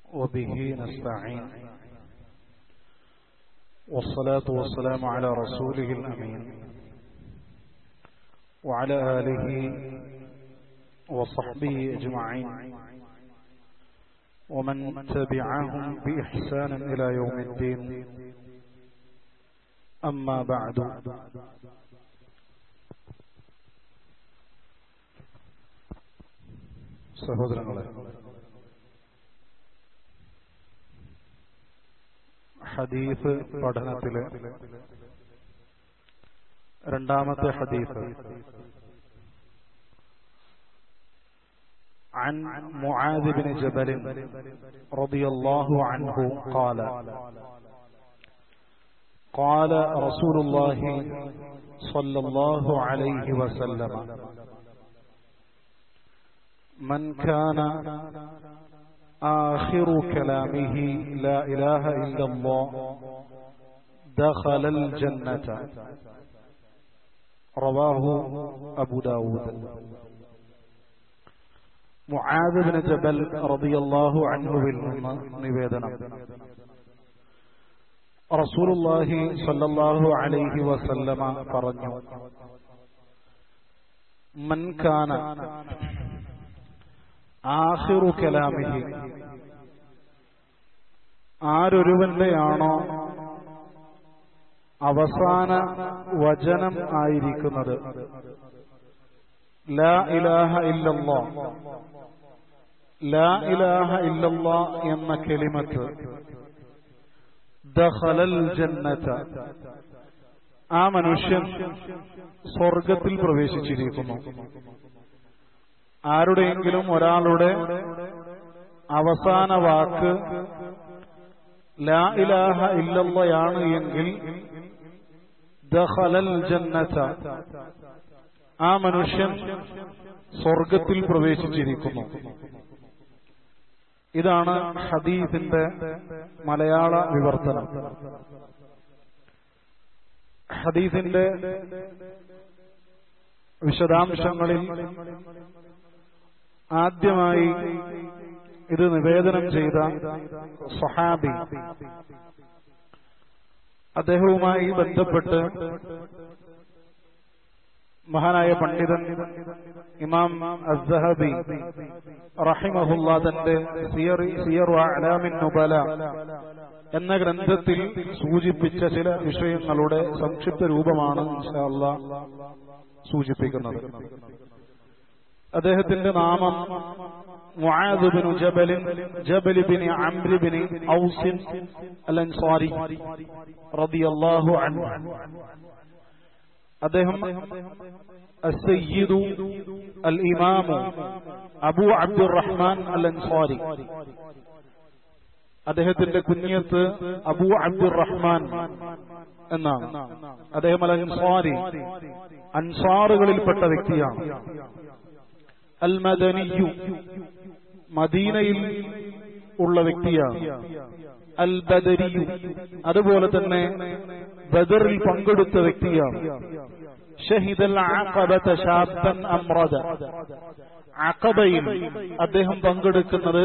وبه نستعين والصلاة والسلام على رسوله الأمين وعلى آله وصحبه أجمعين ومن تبعهم بإحسان إلى يوم الدين أما بعد സഹോദരങ്ങളെ ഹദീസ് പഠനത്തിലെ രണ്ടാമത്തെ ഹദീസ് عن معاذ بن جبل رضي الله عنه قال قال رسول الله صلى الله عليه وسلم من كان آخر كلامه لا إله إلا الله دخل الجنة رواه أبو داود മുആദ് ബിൻ ജബൽ റളിയല്ലാഹു അൻഹുവിൽ നിന്ന് നിവേദനം റസൂലുള്ളാഹി സ്വല്ലല്ലാഹു അലൈഹി വസല്ലമ പറഞ്ഞു മൻ കാന ആഖിറു കലാമിഹി ആരൊരുവന്റെയാണോ അവസാന വചനം ആയിരിക്കുന്നത് ലാ ഇലാഹ ഇല്ലല്ലാ ലാ ഇലാഹ ഇല്ലല്ലാ എന്ന കെളിമത്ത് ദഖലൽ ജന്നത ആ മനുഷ്യൻ സ്വർഗത്തിൽ പ്രവേശിച്ചിരിക്കുന്നു ആരുടെയെങ്കിലും ഒരാളുടെ അവസാന വാക്ക് ലാ ഇലാഹ ഇല്ലല്ലയാണ് എങ്കിൽ ദഖലൽ ജന്നത ആ മനുഷ്യൻ സ്വർഗത്തിൽ പ്രവേശിച്ചിരിക്കുന്നു ഇതാണ് ഹദീസിന്റെ മലയാള വിവർത്തനം ഹദീസിന്റെ വിശദാംശങ്ങളിൽ ആദ്യമായി ഇത് നിവേദനം ചെയ്ത സഹാബി അദ്ദേഹവുമായി ബന്ധപ്പെട്ട് മഹാനായ പണ്ഡിതൻ ഇമാം അസ്സഹബി റഹിമഹുല്ല തന്റെ അലാമിൻ നുബല എന്ന ഗ്രന്ഥത്തിൽ സൂചിപ്പിച്ച ചില വിഷയങ്ങളുടെ സംക്ഷിപ്ത രൂപമാണ് ഇൻഷാല്ല സൂചിപ്പിക്കുന്നത് അദ്ദേഹത്തിന്റെ നാമം മുആദുബിനു ജബലിൻ ജബലി ബിനി അംരി ബിനി ഔസിൻ അൽ അൻസാരി റളിയല്ലാഹു അൻഹു അദ്ദേഹം അസയ്യിദു അൽ ഇമാമു അബു അബ്ദുറഹ്മാൻ അൽ അൻസാരി അദ്ദേഹത്തിന്റെ കുഞ്ഞത്ത് അബു അബ്ദുറഹ്മാൻ എന്നാണ് അദ്ദേഹം അൽ അൻസാരി അൻസാറുകളിൽപ്പെട്ട വ്യക്തിയാണ് അൽ മദനിയു മദീനയിൽ ഉള്ള വ്യക്തിയാണ് അൽ ബദരിയു അതുപോലെ തന്നെ ബദറിൽ പങ്കെടുത്ത വ്യക്തിയാണ് ഷഹിദൽ ഷാബൻ അമ്രദ അഖബയിൽ അദ്ദേഹം പങ്കെടുക്കുന്നത്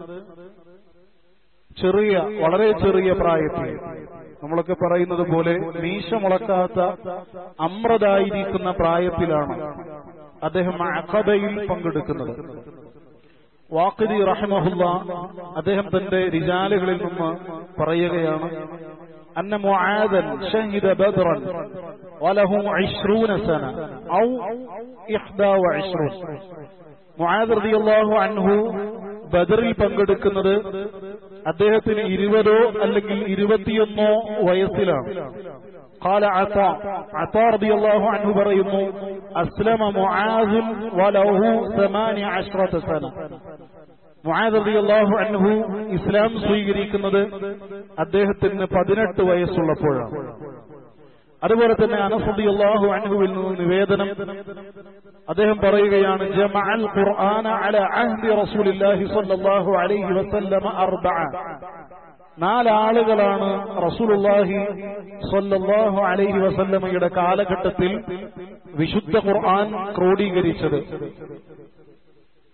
ചെറിയ വളരെ ചെറിയ പ്രായത്തിൽ നമ്മളൊക്കെ പറയുന്നത് പോലെ മീശ മുളക്കാത്ത അമ്രതായിരിക്കുന്ന പ്രായത്തിലാണ് അദ്ദേഹം അഖബയിൽ പങ്കെടുക്കുന്നത് വാക്കിദി റഹ്മഹുല്ല അദ്ദേഹം തന്റെ റിജാലുകളിൽ നിന്ന് പറയുകയാണ് أن معاذا شهد بدرا وله عشرون سنة أو إحدى وعشرون معاذ رضي الله عنه ബദറിൽ പങ്കെടുക്കുന്നത് അദ്ദേഹത്തിന് ഇരുപതോ അല്ലെങ്കിൽ ഇരുപത്തിയൊന്നോ വയസ്സിലാണ് قال عطاء عطاء رضي الله عنه പറയുന്നു أسلم معاذ وله ثمان عشرة سنة മുആദ് റളിയല്ലാഹു അൻഹു ഇസ്ലാം സ്വീകരിക്കുന്നത് അദ്ദേഹത്തിന് പതിനെട്ട് വയസ്സുള്ളപ്പോഴാണ് അതുപോലെ തന്നെ അനസ് റളിയല്ലാഹു അൻഹുവിൽ നിന്ന് നിവേദനം അദ്ദേഹം പറയുകയാണ് ജമഅൽ ഖുർആന അല അഹ്ദി റസൂലില്ലാഹി സ്വല്ലല്ലാഹു അലൈഹി വസല്ലമ അർബഅ നാലാളുകളാണ് റസൂലുള്ളാഹി സ്വല്ലല്ലാഹു അലൈഹി വസല്ലമയുടെ കാലഘട്ടത്തിൽ വിശുദ്ധ ഖുർആൻ ക്രോഡീകരിച്ചത്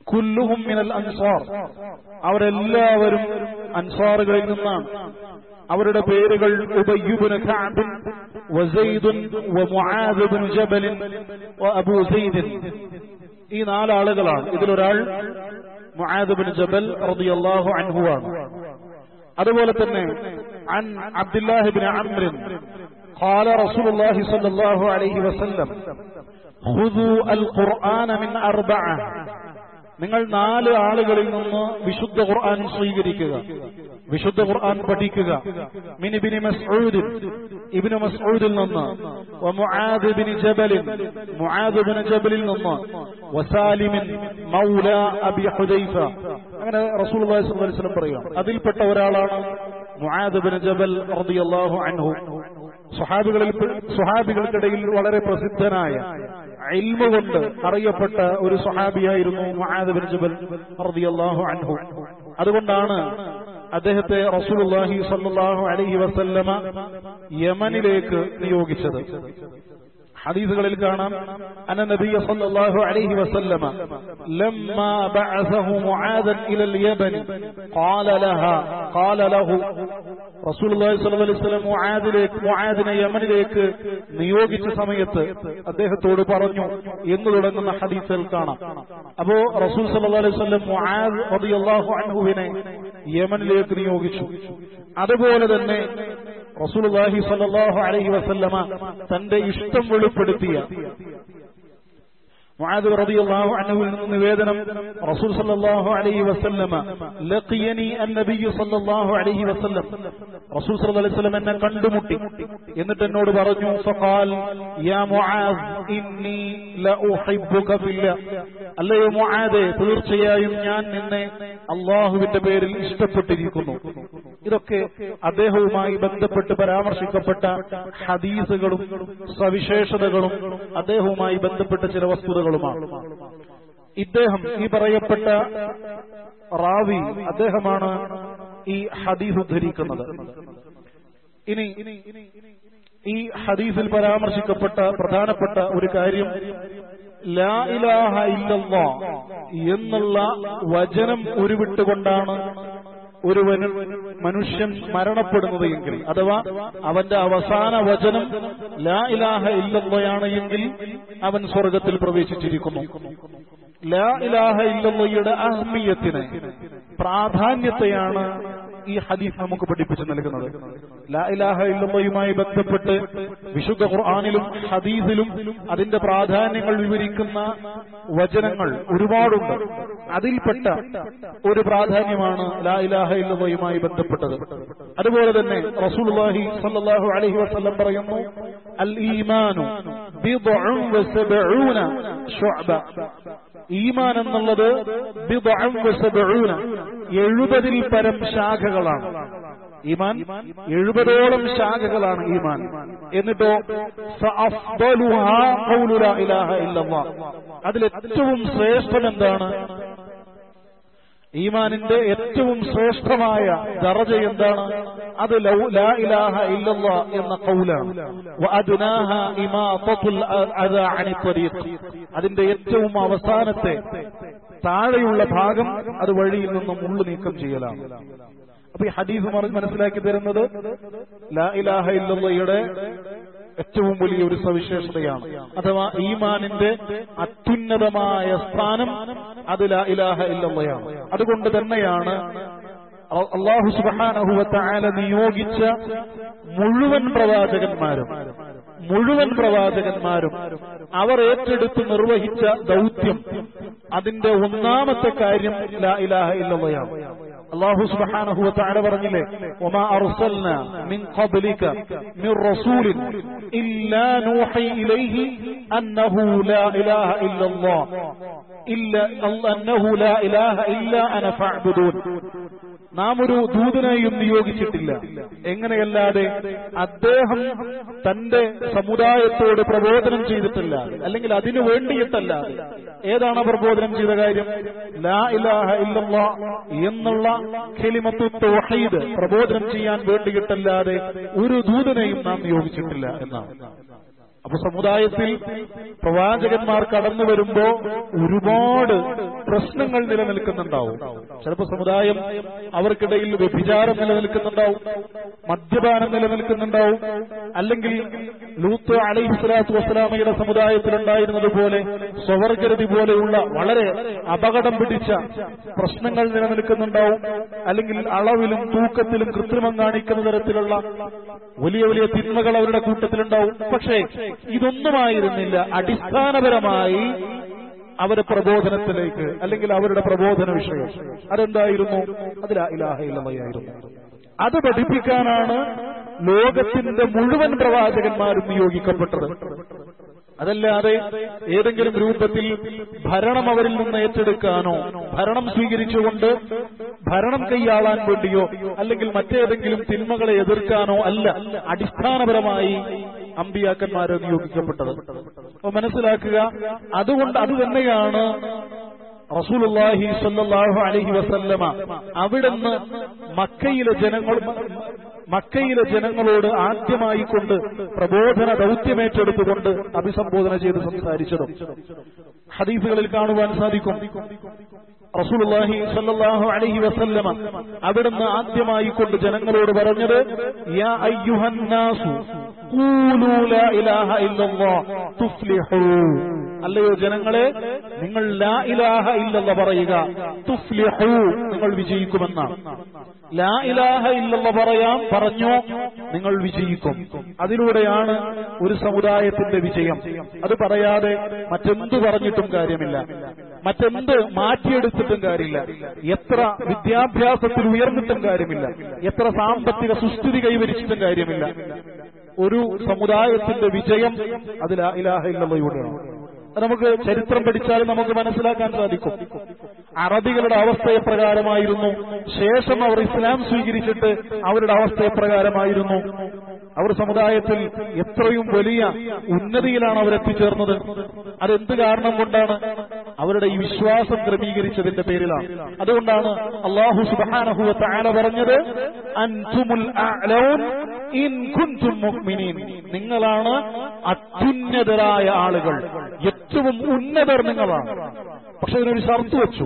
കുല്ലുഹും മിനൽ അൻസാർ അവരെല്ലാവരും അൻസാറുകളിൽ നിന്നാണ് അവരുടെ പേരുകൾ ഉബയ്യുബിന് കഅബ് വസൈദുൻ വമുആദ് ബിൻ ജബൽ വഅബൂ സൈദ് ഈ നാലാളുകളാണ് ഇതിലൊരാൾ മുആദ് ബിൻ ജബൽ റളിയല്ലാഹു അൻഹു ആണ് അതുപോലെ തന്നെ عن عبد الله بن عمرو قال رسول الله صلى الله عليه وسلم خذوا القرآن من أربعة നിങ്ങൾ നാല് ആളുകളിൽ നിന്ന് വിശുദ്ധ ഖുർആൻ സ്വീകരിക്കുക വിശുദ്ധ ഖുർആൻ പഠിക്കുക മിനിബിനി മസ്ഊദ് ഇബ്നു മസ്ഊദിൽ നിന്ന് വമുആദ് ബിൻ ജബൽ മുആദ് ബിൻ ജബലിൽ നിന്ന് വസാലിമിൻ മൗല അബി ഹുദൈഫ അങ്ങനെ റസൂലുള്ളാഹി സ്വല്ലല്ലാഹു അലൈഹി വസല്ലം പറയുക അതിൽപ്പെട്ട ഒരാളാണ് മുആദ് ബിൻ ജബൽ റളിയല്ലാഹു അൻഹു സുഹാബികളിൽ സുഹാബികൾക്കിടയിൽ വളരെ പ്രസിദ്ധനായ ഇൽമ കൊണ്ട് അറിയപ്പെട്ട ഒരു സുഹാബിയായിരുന്നു മുആദ് ബിൻ ജബൽ റളിയല്ലാഹു അൻഹു അതുകൊണ്ടാണ് അദ്ദേഹത്തെ റസൂലുള്ളാഹി സ്വല്ലല്ലാഹു അലൈഹി വസല്ലമ യമനിലേക്ക് നിയോഗിച്ചത് ഹദീസുകളിൽ കാണാം അന്ന നബിയ സല്ലല്ലാഹു അലൈഹി വസല്ലമ ലമ്മാ ബഅസഹു മുആദൻ ഇലൽ യമൻ ഖാല ലഹാ ഖാല ലഹു റസൂലുള്ളാഹി സ്വല്ലല്ലാഹു അലൈഹി വസല്ലം മുആദിലേക്ക് മുആദിനെ യമനിലേക്ക് നിയോഗിച്ച സമയത്ത് അദ്ദേഹത്തോട് പറഞ്ഞു എന്ന് തുടങ്ങുന്ന ഹദീസുകൾ കാണാം അപ്പോ റസൂൽ സല്ലല്ലാഹു അലൈഹി വസല്ലം മുആദ് റളിയല്ലാഹു അൻഹുവിനെ യമനിലേക്ക് നിയോഗിച്ചു അതുപോലെ തന്നെ റസൂലുള്ളാഹി സ്വല്ലല്ലാഹു അലൈഹി വസല്ലമ തന്റെ ഇഷ്ടം വെളിപ്പെടുത്തിയ മുആദ് റളിയല്ലാഹു അൻഹുവിൽ നിന്ന് നിവേദനം റസൂൽ സല്ലല്ലാഹു അലൈഹി വസല്ലമ ലഖിയനി അന്നബിയു സല്ലല്ലാഹു അലൈഹി വസല്ലം റസൂൽ സല്ലല്ലാഹു അലൈഹി വസല്ലം എന്നെ കണ്ടുമുട്ടി എന്നിട്ട് എന്നോട് പറഞ്ഞു ഫഖാൽ യാ മുആദ് ഇന്നി ലഉഹിബ്ബുക ഫില്ല അല്ലയോ മുആദേ തീർച്ചയായും ഞാൻ നിന്നെ അള്ളാഹുവിന്റെ പേരിൽ ഇഷ്ടപ്പെട്ടിരിക്കുന്നു ഇതൊക്കെ അദ്ദേഹവുമായി ബന്ധപ്പെട്ട് പരാമർശിക്കപ്പെട്ട ഹദീസുകളും സവിശേഷതകളും അദ്ദേഹവുമായി ബന്ധപ്പെട്ട ചില വസ്തുതകളുമാണ് ഇദ്ദേഹം ഈ പറയപ്പെട്ട റാവി അദ്ദേഹമാണ് ഈ ഹദീസ് ഉദ്ധരിക്കുന്നത് ഇനി ഈ ഹദീസിൽ പരാമർശിക്കപ്പെട്ട പ്രധാനപ്പെട്ട ഒരു കാര്യം ലാ ഇലാഹ ഇല്ലല്ലാ എന്നുള്ള വചനം ഉരുവിട്ടുകൊണ്ടാണ് ഒരുവന് മനുഷ്യൻ മരണപ്പെടുന്നത് എങ്കിൽ അഥവാ അവന്റെ അവസാന വചനം ലാ ഇലാഹ ഇല്ലല്ലയാണ് എങ്കിൽ അവൻ സ്വർഗത്തിൽ പ്രവേശിച്ചിരിക്കുന്നു ലാ ഇലാഹ ഇല്ലല്ലയുടെ അഹ്മിയത്തിന് പ്രാധാന്യത്തെയാണ് ഈ ഹദീസ് നമുക്ക് പഠിപ്പിച്ചു നൽകുന്നത് ലാ ഇലാഹ ഇല്ലല്ലയുമായി ബന്ധപ്പെട്ട് വിശുദ്ധ ഖുർആാനിലും ഹദീസിലും അതിന്റെ പ്രാധാന്യങ്ങൾ വിവരിക്കുന്ന വചനങ്ങൾ ഒരുപാടുണ്ട് അതിൽപ്പെട്ട ഒരു പ്രാധാന്യമാണ് ലാ ഇലാഹ ഇല്ലല്ലയുമായി ബന്ധപ്പെട്ടത് അതുപോലെ തന്നെ റസൂലുള്ളാഹി സ്വല്ലല്ലാഹു അലൈഹി വസല്ലം പറയുന്നു അൽ ഈമാനു ബിദ്ഉൻ വസബഊന ശുഅബ ഈമാൻ എന്നുള്ളത് ബിദ്ഉൻ വസബഊന എഴുപതിൽ പരം ശാഖകളാണ് ഈമാൻ എഴുപതോളം ശാഖകളാണ് ഈമാൻ എന്നിട്ടോ ഫഅഫ്ദലുഹാ ഖൗലു ലാ ഇലാഹ ഇല്ലല്ലാഹ് അതിലേറ്റവും ശ്രേഷ്ഠം എന്താണ് ഈമാനിന്റെ ഏറ്റവും ശ്രേഷ്ഠമായ ദറജ എന്താണ് അത് ലൗ ലാ ഇലാഹ ഇല്ലല്ലാ എന്ന കൗലാണ് വഅദ്നാഹ ഇമാതത്തുൽ അദാ അനി ത്വരീഖ് അതിന്റെ ഏറ്റവും അവസാനത്തെ താഴെയുള്ള ഭാഗം അത് വഴിയിൽ നിന്നും മുള്ളു നീക്കം ചെയ്യലാണ് അപ്പൊ ഈ ഹദീസ് മനസ്സിലാക്കി തരുന്നത് ലാ ഇലാഹ ഇല്ലല്ലയുടെ ഏറ്റവും വലിയ ഒരു സവിശേഷതയാണ് അഥവാ ഈമാനിന്റെ അത്യുന്നതമായ സ്ഥാനം അത് ലാ ഇലാഹ ഇല്ലല്ലയാണ് അതുകൊണ്ട് തന്നെയാണ് അള്ളാഹു സുബാനഹുവത്തായാല നിയോഗിച്ച മുഴുവൻ പ്രവാചകന്മാരും മുഴുവൻ പ്രവാചകന്മാരും അവർ ഏറ്റെടുത്ത് നിർവഹിച്ച ദൗത്യം അതിന്റെ ഒന്നാമത്തെ കാര്യം ലാ ഇലാഹ ഇല്ലവയാണ് അള്ളാഹു സുബ്ഹാനഹു വതആല പറഞ്ഞില്ലേ വമാ അർസൽന മിൻ ഖബ്ലിക മിൻ റസൂലിൻ ഇല്ലാ നൂഹി ഇലൈഹി അന്നഹു ലാ ഇലാഹ ഇല്ലല്ലാഹ് ഇല്ല അന്നഹു ലാ ഇലാഹ ഇല്ലാ അന ഫഅ്ബുദൂൻ നാം ഒരു ദൂതനെയും നിയോഗിച്ചിട്ടില്ല എങ്ങനെയല്ലാതെ അദ്ദേഹം തന്റെ സമുദായത്തോട് പ്രബോധനം ചെയ്തിട്ടില്ല അല്ലെങ്കിൽ അതിനു വേണ്ടിയിട്ടല്ലാതെ ഏതാണ് പ്രബോധനം ചെയ്ത കാര്യം ലാ ഇലാഹ ഇല്ലല്ലാ എന്നുള്ള ഖലിമത്തു തൗഹീദ് പ്രബോധനം ചെയ്യാൻ വേണ്ടിയിട്ടല്ലാതെ ഒരു ദൂതനെയും നാം നിയോഗിച്ചിട്ടില്ല എന്നാണ് അപ്പൊ സമുദായത്തിൽ പ്രവാചകന്മാർ കടന്നു വരുമ്പോ ഒരുപാട് പ്രശ്നങ്ങൾ നിലനിൽക്കുന്നുണ്ടാവും ചിലപ്പോ സമുദായം അവർക്കിടയിൽ വ്യഭിചാരം നിലനിൽക്കുന്നുണ്ടാവും മദ്യപാനം നിലനിൽക്കുന്നുണ്ടാവും അല്ലെങ്കിൽ ലൂത്ത് അലൈഹി സ്വലാത്തു വസ്സലാമയുടെ സമുദായത്തിലുണ്ടായിരുന്നത് പോലെ സ്വവർഗരതി പോലെയുള്ള വളരെ അപകടം പിടിച്ച പ്രശ്നങ്ങൾ നിലനിൽക്കുന്നുണ്ടാവും അല്ലെങ്കിൽ അളവിലും തൂക്കത്തിലും കൃത്രിമം കാണിക്കുന്ന തരത്തിലുള്ള വലിയ വലിയ തിന്മകൾ അവരുടെ കൂട്ടത്തിലുണ്ടാവും പക്ഷേ ഇതൊന്നുമായിരുന്നില്ല അടിസ്ഥാനപരമായി അവരുടെ പ്രബോധനത്തിലേക്ക് അല്ലെങ്കിൽ അവരുടെ പ്രബോധന വിഷയം അതെന്തായിരുന്നു അതിൽ ഇലാഹ ഇല്ലമയായിരുന്നു അത് പഠിപ്പിക്കാനാണ് ലോകത്തിന്റെ മുഴുവൻ പ്രവാചകന്മാരും നിയോഗിക്കപ്പെട്ടത് അതല്ലാതെ ഏതെങ്കിലും രൂപത്തിൽ ഭരണം അവരിൽ നിന്ന് ഏറ്റെടുക്കാനോ ഭരണം സ്വീകരിച്ചുകൊണ്ട് ഭരണം കൈയാളാൻ വേണ്ടിയോ അല്ലെങ്കിൽ മറ്റേതെങ്കിലും തിന്മകളെ എതിർക്കാനോ അല്ല അടിസ്ഥാനപരമായി അമ്പിയാക്കന്മാരെ നിയോഗിക്കപ്പെട്ടത് അപ്പൊ മനസ്സിലാക്കുക അതുകൊണ്ട് അത് തന്നെയാണ് റസൂലുള്ളാഹി സ്വല്ലല്ലാഹു അലൈഹി വസല്ലമ അവിടുന്ന് മക്കയിലെ ജനങ്ങൾ മക്കയിലെ ജനങ്ങളോട് ആദ്യമായി കൊണ്ട് പ്രബോധന ദൗത്യമേറ്റെടുത്തുകൊണ്ട് അഭിസംബോധന ചെയ്ത് സംസാരിച്ചതും ഹദീസുകളിൽ കാണുവാൻ സാധിക്കും റസൂലുള്ളാഹി സ്വല്ലല്ലാഹു അലൈഹി വസല്ലമ അവിടുന്ന് ആദ്യമായി കൊണ്ട് ജനങ്ങളോട് പറഞ്ഞത് യാ അയ്യുഹന്നാസു ഖൂലൂ ലാ ഇലാഹ ഇല്ലല്ലാഹ് തുഫ്ലിഹൂ അല്ലയോ ജനങ്ങളെ നിങ്ങൾ ലാ ഇലാഹ ഇല്ലല്ല പറയുക തുഫ്ലിഹൂ നിങ്ങൾ വിജയിക്കുമെന്നാണ് ലാ ഇലാഹ ഇല്ലല്ല പറയാം പറഞ്ഞോ നിങ്ങൾ വിജയിക്കും അതിലൂടെയാണ് ഒരു സമുദായത്തിന്റെ വിജയം അത് പറയാതെ മറ്റെന്ത് പറഞ്ഞിട്ടും കാര്യമില്ല മറ്റെന്ത് മാറ്റിയെടുത്തിട്ടും കാര്യമില്ല എത്ര വിദ്യാഭ്യാസത്തിൽ ഉയർന്നിട്ടും കാര്യമില്ല എത്ര സാമ്പത്തിക സുസ്ഥിതി കൈവരിച്ചിട്ടും കാര്യമില്ല ഒരു സമുദായത്തിന്റെ വിജയം അത് ലാ ഇലാഹ ഇല്ലല്ലയോടെയാണ് അത് നമുക്ക് ചരിത്രം പഠിച്ചാൽ നമുക്ക് മനസ്സിലാക്കാൻ സാധിക്കും അറബികളുടെ അവസ്ഥ എപ്രകാരമായിരുന്നു ശേഷം അവർ ഇസ്ലാം സ്വീകരിച്ചിട്ട് അവരുടെ അവസ്ഥ എപ്രകാരമായിരുന്നു അവർ സമുദായത്തിൽ എത്രയും വലിയ ഉന്നതിയിലാണ് അവർ എത്തിച്ചേർന്നത് അതെന്ത് കാരണം കൊണ്ടാണ് അവരുടെ ഈ വിശ്വാസം ക്രമീകരിച്ചതിന്റെ പേരിലാണ് അതുകൊണ്ടാണ് അള്ളാഹു സുബാനഹുവ താല പറഞ്ഞത് അൻതുമുൽ അഅ്ലൗൻ ഇൻ കുൻതും മുഅ്മിനീൻ നിങ്ങളാണ് അത്യുന്നതരായ ആളുകൾ ഏറ്റവും ഉന്നതർ നിങ്ങളാണ് പക്ഷെ അതിനൊരു ഷർത്ത് വെച്ചു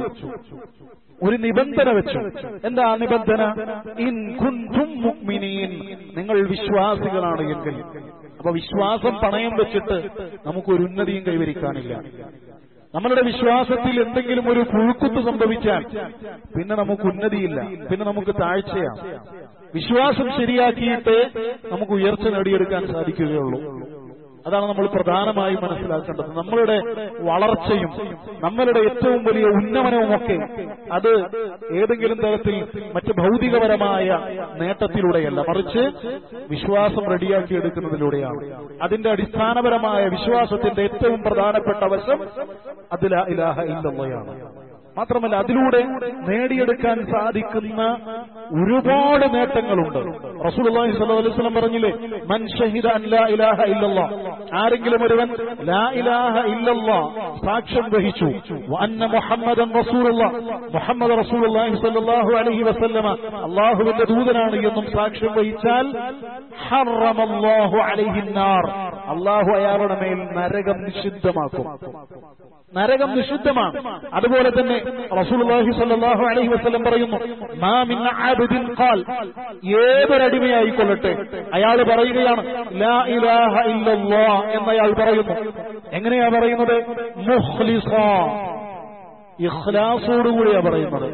ഒരു നിബന്ധന വെച്ചു എന്താ ആ നിബന്ധന ഇൻ കുൻതും മുഅ്മിനീൻ നിങ്ങൾ വിശ്വാസികളാണ് എങ്കിൽ അപ്പൊ വിശ്വാസം പണയം വെച്ചിട്ട് നമുക്കൊരു ഉന്നതിയും കൈവരിക്കാനില്ല നമ്മളുടെ വിശ്വാസത്തിൽ എന്തെങ്കിലും ഒരു പുഴുക്കുത്ത് സംഭവിച്ചാൽ പിന്നെ നമുക്ക് ഉന്നതിയില്ല പിന്നെ നമുക്ക് താഴ്ചയാണ് വിശ്വാസം ശരിയാക്കിയിട്ട് നമുക്ക് ഉയർച്ച നേടിയെടുക്കാൻ സാധിക്കുകയുള്ളൂ അതാണ് നമ്മൾ പ്രധാനമായും മനസ്സിലാക്കേണ്ടത് നമ്മളുടെ വളർച്ചയും നമ്മളുടെ ഏറ്റവും വലിയ ഉന്നമനവുമൊക്കെ അത് ഏതെങ്കിലും തരത്തിൽ മറ്റ് ഭൗതികപരമായ നേട്ടത്തിലൂടെയല്ല മറിച്ച് വിശ്വാസം റെഡിയാക്കി എടുക്കുന്നതിലൂടെയാണ് അതിന്റെ അടിസ്ഥാനപരമായ വിശ്വാസത്തിന്റെ ഏറ്റവും പ്രധാനപ്പെട്ട വശം അതില ഇലാഹ ഇല്ലയാണ് മാത്രമല്ല അതിലൂടെ നേടിയെടുക്കാൻ സാധിക്കുന്ന ഒരുപാട് നേട്ടങ്ങളുണ്ട് റസൂലുള്ളാഹി സ്വല്ലല്ലാഹു അലൈഹി വസല്ലം പറഞ്ഞില്ലേ മൻ ഷഹിദ അൻ ലാ ഇലാഹ ഇല്ലല്ലാ ആരെങ്കിലും ഒരുവൻ ലാ ഇലാഹ ഇല്ലല്ലാ സാക്ഷ്യം വഹിച്ചു അന്ന മുഹമ്മദൻ റസൂലുള്ള മുഹമ്മദ് റസൂലുള്ളാഹി സ്വല്ലല്ലാഹു അലൈഹി വസല്ലമ അള്ളാഹുവിന്റെ ദൂതനാണ് എന്നും സാക്ഷ്യം വഹിച്ചാൽ ഹറമല്ലാഹു അലൈഹി നാർ അള്ളാഹു അയാളുടെ മേൽ നരകം നിഷിദ്ധമാക്കും നരകം നിഷിദ്ധമാണ് അതുപോലെ തന്നെ റസൂലുള്ളാഹി സ്വല്ലല്ലാഹു അലൈഹി വസല്ലം പറയുന്നു മാ മിൻ അബ്ദിൻ ഖാൽ ഏതൊരടിമയായിക്കൊള്ളട്ടെ അയാൾ പറയുകയാണ് ലാ ഇലാഹ ഇല്ലല്ലാഹ് എന്നയാൾ പറയുന്നു എങ്ങനെയാ പറയുന്നത് മുഖ്ലിസ ഇഖ്ലാസോടുകൂടിയാ പറയുന്നത്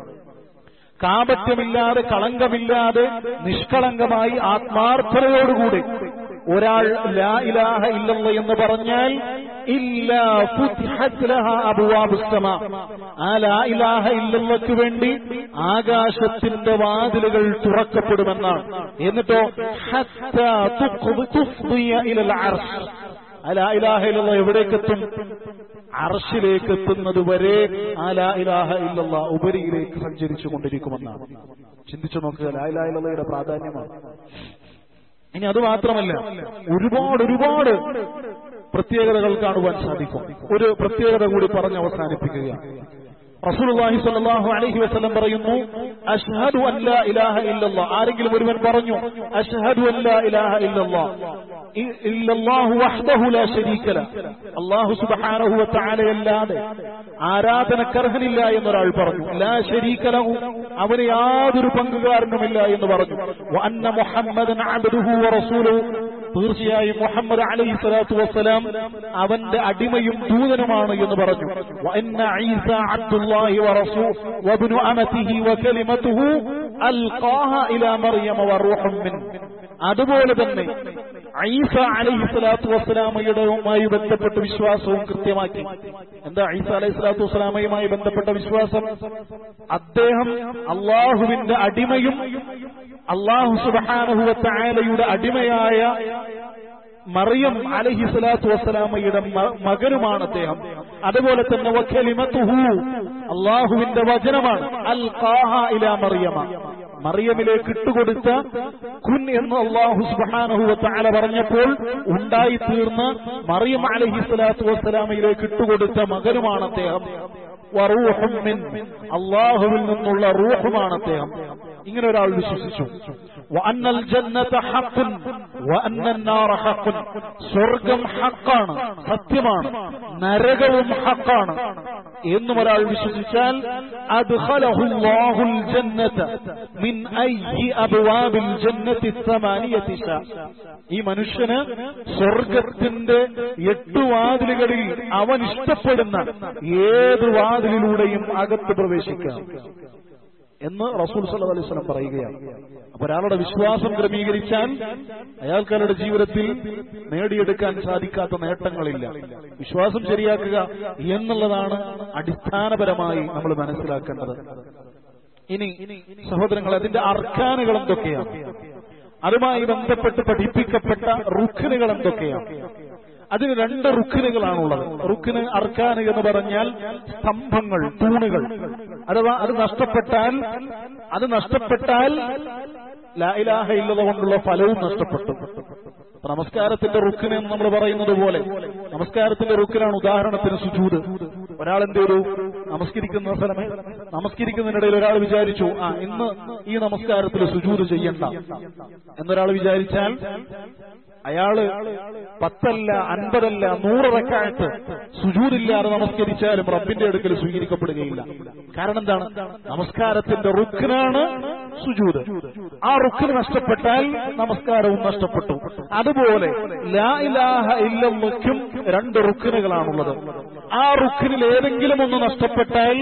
കാപട്യമില്ലാതെ കളങ്കമില്ലാതെ നിഷ്കളങ്കമായി ആത്മാർത്ഥതയോടുകൂടി ഒരാൾ ലാ ഇലാഹ ഇല്ലല്ല എന്ന് പറഞ്ഞാൽ ഇല്ലാ ഫുത്ഹത് ലഹാ അബ്വാബുസ് സമാ ആ ലാ ഇലാഹ ഇല്ലല്ലക്ക് വേണ്ടി ആകാശത്തിന്റെ വാതിലുകൾ തുറക്കപ്പെടുമെന്നാണ് എന്നിട്ടോ ഹത്താ തുഖ്ദി തുഫ്ദിയ ഇലൽ അർശ് ആ ലാ ഇലാഹ ഇല്ലല്ല എവിടേക്കെത്തും അർഷിലേക്ക് എത്തുന്നത് വരെ ആ ലാ ഇലാഹ ഇല്ലല്ല ഉപരിയിലേക്ക് സഞ്ചരിച്ചു കൊണ്ടിരിക്കുമെന്നാണ് ചിന്തിച്ചു നോക്കുക ലാ ഇലാഹ ഇല്ലല്ലയുടെ പ്രാധാന്യമാണ് ഇനി അത് മാത്രമല്ല ഒരുപാട് ഒരുപാട് പ്രത്യേകതകൾ കാണുവാൻ സാധിക്കും ഒരു പ്രത്യേകത കൂടി പറഞ്ഞ് അവസാനിപ്പിക്കുകയാണ് റസൂലുള്ളാഹി സ്വല്ലല്ലാഹു അലൈഹി വസല്ലം പറയുന്നു അഷ്ഹദു അൻ ലാ ഇലാഹ ഇല്ലല്ലാഹ് ആരെങ്കിലും ഒരുവൻ പറഞ്ഞു അഷ്ഹദു അൻ ലാ ഇലാഹ ഇല്ലല്ലാഹ് ഇ- ഇല്ലല്ലാഹു വഹ്ദഹു ലാ ശരീക ല അല്ലാഹു സുബ്ഹാനഹു വ തആലയല്ലാതെ ആരാധനക്കർഹനില്ല എന്നൊരാൾ പറഞ്ഞു ലാ ശരീക ലഹു അവന് യാതൊരു പങ്കുകാരനുമില്ല എന്ന് പറഞ്ഞു വ അന്ന മുഹമ്മദൻ അബ്ദുഹു വ റസൂലുഹു തീർച്ചയായും മുഹമ്മദ് അലൈഹി സ്വലാത്തു വസ്സലാം അവന്റെ അടിമയും ദൂതനുമാണ് എന്ന് പറഞ്ഞു വഅന്ന ഈസ അബ്ദുല്ലാഹി വറസൂ വബ്നു അമതിഹി വകലിമതുഹു അൽഖാഹ ഇലാ മറിയമ വറൂഹും മിൻ അതുപോലെ തന്നെ ഈസ അലൈഹി സ്വലാത്തു വസ്സലാമയുടെയുമായി ബന്ധപ്പെട്ട വിശ്വാസവും കൃത്യമാക്കി എന്താ ഈസ അലൈഹി സ്വലാത്തു വസ്സലാമയുമായി ബന്ധപ്പെട്ട വിശ്വാസം അദ്ദേഹം അള്ളാഹുവിന്റെ അടിമയും അള്ളാഹു സുബാനഹുവ തായാലയുടെ അടിമയായ മറിയം അലഹി സ്വലാത്തു വസ്സലാമയുടെ മ- മകനുമാണ് അദ്ദേഹം അതുപോലെ തന്നെ വഖലിമത്തുഹു അള്ളാഹുവിന്റെ വചനമാണ് അൽ ഖാഹ ഇലാ മറിയമ മറിയമിലേക്ക് ഇട്ടുകൊടുത്ത കുൻ എന്ന് അള്ളാഹു സുബ്ഹാനഹു വതആല പറഞ്ഞപ്പോൾ ഉണ്ടായി തീർന്ന മറിയം അലഹി സ്വലാത്തു വസ്സലാമയിലേക്ക് ഇട്ടുകൊടുത്ത മകനുമാണ് അദ്ദേഹം വറൂഹും മിൻ അള്ളാഹുവിൽ നിന്നുള്ള റൂഹുമാണ് അദ്ദേഹം ഇങ്ങനെ ഒരാൾ വിശ്വസിച്ചു وأن الجنة حق وأن النار حق സ്വർഗം ഹക്കാണ് സത്യമാണ് നരകവും ഹക്കാണ് എന്നും ഒരാൾ വിശ്വസിച്ചാൽ അദ്ഖലഹു അല്ലാഹുൽ ജന്നത മിൻ അയ്യി അബ്വാബിൽ ജന്നത്തി ثمانية ശാ ഈ മനുഷ്യന് സ്വർഗത്തിന്റെ എട്ട് വാതിലുകളിൽ അവൻ ഇഷ്ടപ്പെടുന്ന ഏത് വാതിലിലൂടെയും അകത്ത് പ്രവേശിക്കാം എന്ന് റസൂൽ സല്ലല്ലാഹു അലൈഹി വസല്ലം പറയുകയാണ് അപ്പൊ ഒരാളുടെ വിശ്വാസം ക്രമീകരിച്ചാൽ അയാൾക്ക് അയാളുടെ ജീവിതത്തിൽ നേടിയെടുക്കാൻ സാധിക്കാത്ത നേട്ടങ്ങളില്ല വിശ്വാസം ശരിയാക്കുക എന്നുള്ളതാണ് അടിസ്ഥാനപരമായി നമ്മൾ മനസ്സിലാക്കേണ്ടത് ഇനി സഹോദരങ്ങൾ അതിന്റെ അർക്കാനുകൾ എന്തൊക്കെയാണ് അതുമായി ബന്ധപ്പെട്ട് പഠിപ്പിക്കപ്പെട്ട റുഖിനുകൾ എന്തൊക്കെയാണ് അതിന് രണ്ട് റുക്കിനുകളാണുള്ളത് റുക്കിന് അർക്കാന് എന്ന് പറഞ്ഞാൽ സ്തംഭങ്ങൾ തൂണുകൾ അഥവാ അത് നഷ്ടപ്പെട്ടാൽ അത് നഷ്ടപ്പെട്ടാൽ ലാ ഇലാഹ ഇല്ലത കൊണ്ടുള്ള ഫലവും നഷ്ടപ്പെട്ടു അപ്പൊ നമസ്കാരത്തിന്റെ റുക്കിന് എന്ന് നമ്മൾ പറയുന്നത് പോലെ നമസ്കാരത്തിന്റെ റുക്കിനാണ് ഉദാഹരണത്തിന് സുജൂത് ഒരാൾ എന്ത് ചെയ്തു നമസ്കരിക്കുന്ന സ്ഥലമേ നമസ്കരിക്കുന്നതിനിടയിൽ ഒരാൾ വിചാരിച്ചു ആ ഇന്ന് ഈ നമസ്കാരത്തിൽ സുജൂത് ചെയ്യണ്ട എന്നൊരാൾ വിചാരിച്ചാൽ അയാള് പത്തല്ല അൻപതല്ല നൂറ് റക്കായത്ത് സുജൂതില്ലാതെ നമസ്കരിച്ചാലും റബ്ബിന്റെ അടുക്കൽ സ്വീകരിക്കപ്പെടുകയില്ല കാരണം എന്താണ് നമസ്കാരത്തിന്റെ റുക്കിനാണ് സുജൂത് ആ റുക്കിന് നഷ്ടപ്പെട്ടാൽ നമസ്കാരവും നഷ്ടപ്പെട്ടു അതുപോലെ ലാ ഇലാഹ ഇല്ലക്കും രണ്ട് റുക്കിനുകളാണുള്ളത് ആ റുക്കിനിൽ ഏതെങ്കിലും ഒന്ന് നഷ്ടപ്പെട്ടാൽ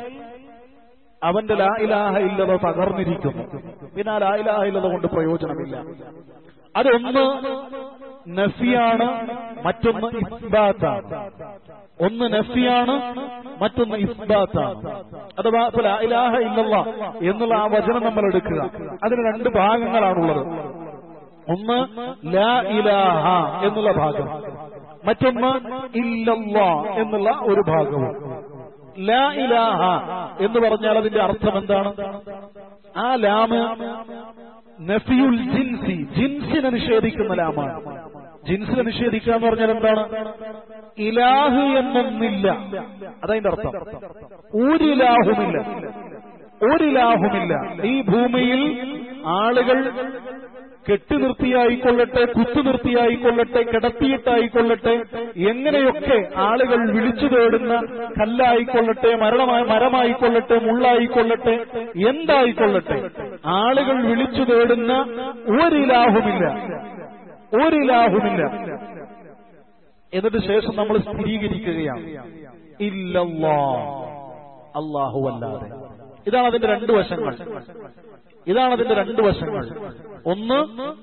അവന്റെ ലാ ഇലാഹ ഇല്ലത തകർന്നിരിക്കുന്നു പിന്നെ ആ ലാ ഇലാഹ ഇല്ലത കൊണ്ട് പ്രയോജനമില്ല അതൊന്ന് നഫിയാണ് മറ്റൊന്ന് ഇസ്ബാത്താണ് ഒന്ന് നഫിയാണ് മറ്റൊന്ന് ഇസ്ബാത്താണ് അഥവാ ഇപ്പൊ ലാ ഇലാഹ ഇല്ലല്ല എന്നുള്ള ആ വചനം നമ്മൾ എടുക്കുക അതിന് രണ്ട് ഭാഗങ്ങളാണുള്ളത് ഒന്ന് ലാ ഇലാഹ എന്നുള്ള ഭാഗം മറ്റൊന്ന് ഇല്ലല്ലാ എന്നുള്ള ഒരു ഭാഗവും ലാ ഇലാഹ എന്ന് പറഞ്ഞാൽ അതിന്റെ അർത്ഥം എന്താണ് ആ ലാമ് നഫിയുൽ ജിൻസി ജിൻസിനെ നിഷേധിക്കുന്ന ലാമാണ് ജിൻസിനെ നിഷേധിക്കുക എന്ന് പറഞ്ഞാൽ എന്താണ് ഇലാഹ് എന്നൊന്നില്ല അതതിന്റെ അർത്ഥം ഒരിലാഹുമില്ല ഒരിലാഹുമില്ല ഈ ഭൂമിയിൽ ആളുകൾ കെട്ടുനിർത്തിയായിക്കൊള്ളട്ടെ കുത്തുനിർത്തിയായിക്കൊള്ളട്ടെ കിടത്തിയിട്ടായിക്കൊള്ളട്ടെ എങ്ങനെയൊക്കെ ആളുകൾ വിളിച്ചു തേടുന്ന കല്ലായിക്കൊള്ളട്ടെ മരണമായി മരമായിക്കൊള്ളട്ടെ മുള്ളായിക്കൊള്ളട്ടെ എന്തായിക്കൊള്ളട്ടെ ആളുകൾ വിളിച്ചു തേടുന്ന ഒരിലാഹുമില്ല ഒരിലാഹുമില്ല എന്നിട്ട് ശേഷം നമ്മൾ സ്ഥിരീകരിക്കുകയാണ് ഇല്ലല്ലാ അല്ലാഹുവല്ലാതെ ഇതാണ് അതിന്റെ രണ്ട് വശങ്ങൾ ഇതാണ് അതിന്റെ രണ്ട് വശങ്ങൾ ഒന്ന്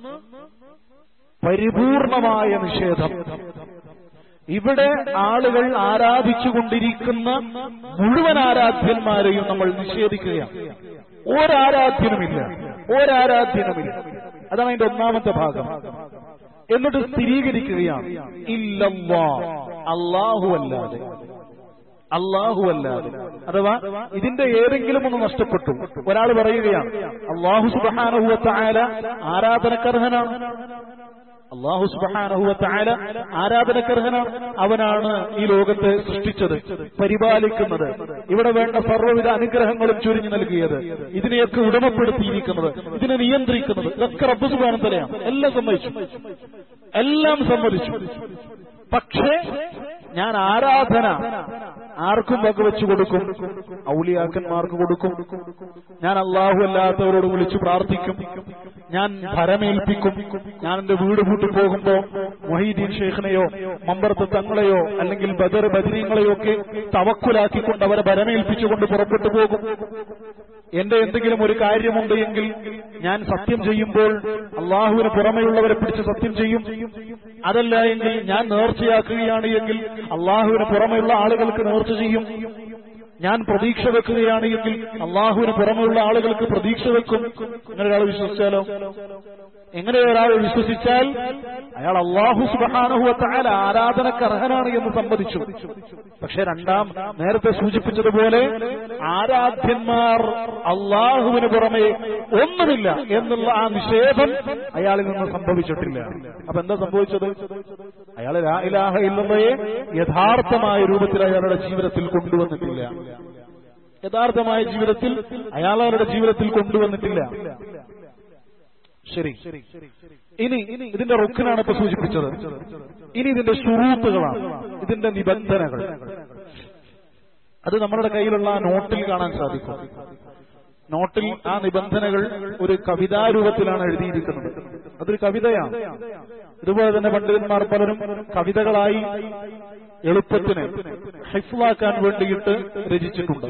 പരിപൂർണമായ നിഷേധം ഇവിടെ ആളുകൾ ആരാധിച്ചുകൊണ്ടിരിക്കുന്ന മുഴുവൻ ആരാധ്യന്മാരെയും നമ്മൾ നിഷേധിക്കുകയാണ് ഒരാരാധ്യനുമില്ല ഒരാരാധ്യനുമില്ല അതാണ് അതിന്റെ ഒന്നാമത്തെ ഭാഗം എന്നിട്ട് സ്ഥിരീകരിക്കുകയാണ് ഇല്ലല്ലാ അല്ലാഹു അല്ലാതെ അള്ളാഹു അല്ലാതെ അഥവാ ഇതിന്റെ ഏതെങ്കിലും ഒന്ന് നഷ്ടപ്പെട്ടു ഒരാൾ പറയുകയാണ് അള്ളാഹു സുബാനഹുവത്ത ആല ആരാധനക്കർഹനാണ് അള്ളാഹു സുബാനഹുവ താല ആരാധനക്കർഹനാണ് അവനാണ് ഈ ലോകത്തെ സൃഷ്ടിച്ചത് പരിപാലിക്കുന്നത് ഇവിടെ വേണ്ട സർവ്വവിധ അനുഗ്രഹങ്ങളും ചുരിഞ്ഞു നൽകിയത് ഇതിനെയൊക്കെ ഉടമപ്പെടുത്തിയിരിക്കുന്നത് ഇതിനെ നിയന്ത്രിക്കുന്നത് ഇതൊക്കെ റബ്ബ് സുബാനം തലയാണ് എല്ലാം സമ്മതിച്ചു എല്ലാം സമ്മതിച്ചു പക്ഷേ ഞാൻ ആരാധന ആർക്കും വകവെച്ചു കൊടുക്കും ഔലിയാക്കന്മാർക്ക് കൊടുക്കും ഞാൻ അള്ളാഹു അല്ലാത്തവരോട് വിളിച്ചു പ്രാർത്ഥിക്കും ഞാൻ ഭരമേൽപ്പിക്കും ഞാൻ എന്റെ വീട് പൂട്ടി പോകുമ്പോ മൊഹീദ്ദീൻ ഷെയ്ഖിനെയോ മമ്പറത്ത് തങ്ങളെയോ അല്ലെങ്കിൽ ബദർ ബദരീങ്ങളെയോ ഒക്കെ തവക്കുലാക്കിക്കൊണ്ട് അവരെ ഭരമേൽപ്പിച്ചുകൊണ്ട് പുറപ്പെട്ടു പോകും എന്റെ എന്തെങ്കിലും ഒരു കാര്യമുണ്ട് എങ്കിൽ ഞാൻ സത്യം ചെയ്യുമ്പോൾ അള്ളാഹുവിന് പുറമെയുള്ളവരെ പിടിച്ച് സത്യം ചെയ്യും അതല്ല എങ്കിൽ ഞാൻ നേർച്ചയാക്കുകയാണ് എങ്കിൽ അള്ളാഹുവിന് പുറമെയുള്ള ആളുകൾക്ക് നേർച്ച ചെയ്യും ഞാൻ പ്രതീക്ഷ വെക്കുകയാണ് എങ്കിൽ അള്ളാഹുവിന് പുറമെയുള്ള ആളുകൾക്ക് പ്രതീക്ഷ വെക്കും അങ്ങനെ ഒരാൾ വിശ്വസിച്ചാലോ എങ്ങനെ ഒരാൾ വിശ്വസിച്ചാൽ അയാൾ അള്ളാഹു സുബാനുഹുവത്തായാൽ ആരാധനക്ക് അർഹനാണ് എന്ന് സമ്മതിച്ചു പക്ഷെ രണ്ടാം നേരത്തെ സൂചിപ്പിച്ചതുപോലെ ആരാധ്യന്മാർ അള്ളാഹുവിന് പുറമെ ഒന്നുമില്ല എന്നുള്ള ആ നിഷേധം അയാളിൽ നിന്ന് സംഭവിച്ചിട്ടില്ല അപ്പൊ എന്താ സംഭവിച്ചത് അയാൾ ലാ ഇലാഹ ഇല്ലയെ യഥാർത്ഥമായ രൂപത്തിൽ അയാളുടെ ജീവിതത്തിൽ കൊണ്ടുവന്നിട്ടില്ല യഥാർത്ഥമായ ജീവിതത്തിൽ അയാൾ അവരുടെ ജീവിതത്തിൽ കൊണ്ടുവന്നിട്ടില്ല ശരി ഇനി ഇതിന്റെ റുക്കിനാണ് ഇപ്പൊ സൂചിപ്പിച്ചത് ഇനി ഇതിന്റെ ഷുറൂത്തുകളാണ് ഇതിന്റെ നിബന്ധനകൾ അത് നമ്മുടെ കയ്യിലുള്ള ആ നോട്ടിൽ കാണാൻ സാധിക്കും നോട്ടിൽ ആ നിബന്ധനകൾ ഒരു കവിതാരൂപത്തിലാണ് എഴുതിയിരിക്കുന്നത് അതൊരു കവിതയാണ് ഇതുപോലെ തന്നെ പണ്ഡിതന്മാർ പലരും കവിതകളായി എളുപ്പത്തിന് ഹൈഫുളാക്കാൻ വേണ്ടിയിട്ട് രചിച്ചിട്ടുണ്ട്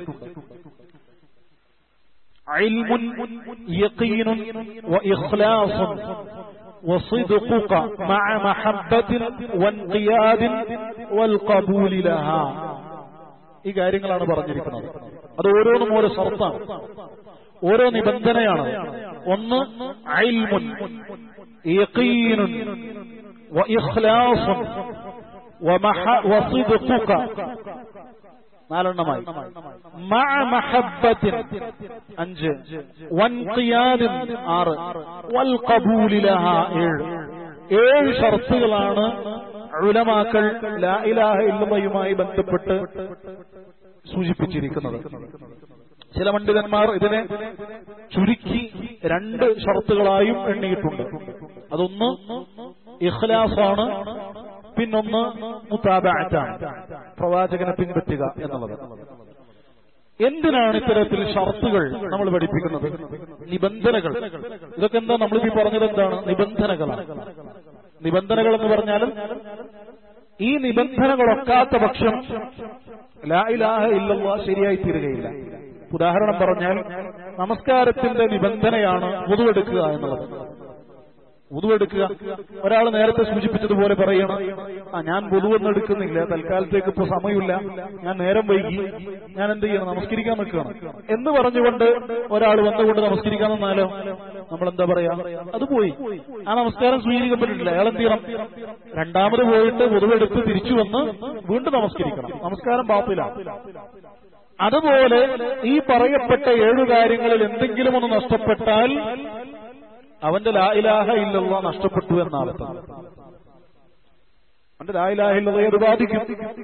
علم يقين وإخلاص وصدقك مع محبة وانقياد والقبول لها ഈ കാര്യങ്ങളാണ് പറഞ്ഞിരിക്കുന്നത് അത് ഓരോന്നും ഓരോ ഷർത്താണ് ഓരോ നിബന്ധനയാണ് ഒന്ന് അയിൽമുൻ യഖീനുൻ വഇഖ്ലാസുൻ വമഹ- വസിദ്ഖുക നാലെണ്ണമായി മഅ മഹബ്ബത്തിൻ അഞ്ച് വൻഖിയാദിൻ ആറ് വൽ ഖബൂലി ലഹാ ഏഴ് ഏഴ് ഷർത്തുകളാണ് ഉലമാക്കൾ ലാ ഇലാഹ ഇല്ലയുമായി ബന്ധപ്പെട്ട് സൂചിപ്പിച്ചിരിക്കുന്നത് ചില പണ്ഡിതന്മാർ ഇതിനെ ചുരുക്കി രണ്ട് ഷർത്തുകളായും എണ്ണിയിട്ടുണ്ട് അതൊന്ന് ഇഖ്ലാസാണ് പിന്നൊന്ന് മുത്താബാറ്റാണ് പ്രവാചകനെ പിൻപറ്റുക എന്നുള്ളത് എന്തിനാണ് ഇത്തരത്തിൽ ഷർത്തുകൾ നമ്മൾ പഠിപ്പിക്കുന്നത് നിബന്ധനകൾ ഇതൊക്കെ എന്താ നമ്മളിപ്പോ പറഞ്ഞത് എന്താണ് നിബന്ധനകളാണ് നിബന്ധനകൾ എന്ന് പറഞ്ഞാൽ ഈ നിബന്ധനകളൊക്കാത്ത പക്ഷം ലാ ഇലാഹ ഇല്ലല്ലാ ശരിയായി തീരുകയില്ല ഉദാഹരണം പറഞ്ഞാൽ നമസ്കാരത്തിന്റെ നിബന്ധനയാണ് പൊതുവെടുക്കുക എന്നുള്ളത് ഉതുവെടുക്കുക ഒരാൾ നേരത്തെ സൂചിപ്പിച്ചതുപോലെ പറയണം ആ ഞാൻ പൊതുവൊന്നും എടുക്കുന്നില്ല തൽക്കാലത്തേക്ക് ഇപ്പൊ സമയമില്ല ഞാൻ നേരം വൈകി ഞാൻ എന്ത് ചെയ്യണം നമസ്കരിക്കാൻ നിൽക്കണം എന്ന് പറഞ്ഞുകൊണ്ട് ഒരാൾ വന്നുകൊണ്ട് നമസ്കരിക്കാൻ നിന്നാലോ നമ്മൾ എന്താ പറയാ അത് പോയി ആ നമസ്കാരം സ്വീകരിക്കപ്പെട്ടിട്ടില്ല അയാൾ എന്ത് ചെയ്യണം രണ്ടാമത് പോയിട്ട് പൊതുവെടുത്ത് തിരിച്ചു വന്ന് വീണ്ടും നമസ്കരിക്കണം നമസ്കാരം ബാത്തിലാണ് അതുപോലെ ഈ പറയപ്പെട്ട ഏഴു കാര്യങ്ങളിൽ എന്തെങ്കിലും ഒന്ന് നഷ്ടപ്പെട്ടാൽ അവന്റെ ലാ ഇലാഹ ഇല്ലല്ല നഷ്ടപ്പെട്ടു എന്നർത്ഥം അവന്റെ ലാ ഇലാഹ ഇല്ലയെ അത് ബാധിക്കും